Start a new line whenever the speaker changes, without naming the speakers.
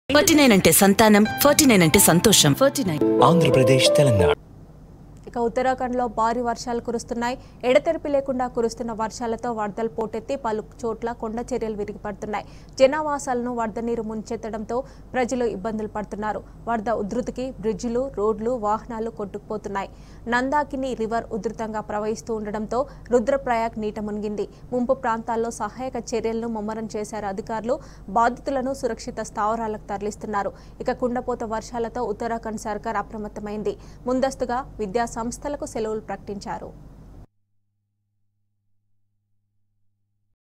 forty nine అంటే సంతానం forty nine అంటే సంతోషం ఫార్టీ నైన్
ఆంధ్రప్రదేశ్ తెలంగాణ
ఇక ఉత్తరాఖండ్లో భారీ వర్షాలు కురుస్తున్నాయి ఎడతెరిపి లేకుండా కురుస్తున్న వర్షాలతో వరదలు పోటెత్తి పలు చోట్ల కొండ చర్యలు విరిగిపడుతున్నాయి జనావాసాలను వరద నీరు ముంచెత్తడంతో ప్రజలు ఇబ్బందులు పడుతున్నారు వరద ఉధృతికి బ్రిడ్జిలు రోడ్లు వాహనాలు కొట్టుకుపోతున్నాయి నందాకిని రివర్ ఉధృతంగా ప్రవహిస్తూ ఉండడంతో రుద్రప్రయాగ్ నీట మునిగింది ముంపు ప్రాంతాల్లో సహాయక చర్యలను ముమ్మరం చేశారు అధికారులు బాధితులను సురక్షిత స్థావరాలకు తరలిస్తున్నారు ఇక కుండపోత వర్షాలతో ఉత్తరాఖండ్ సర్కార్ అప్రమత్తమైంది ముందస్తుగా విద్యా సంస్థలకు సెలవులు ప్రకటించారు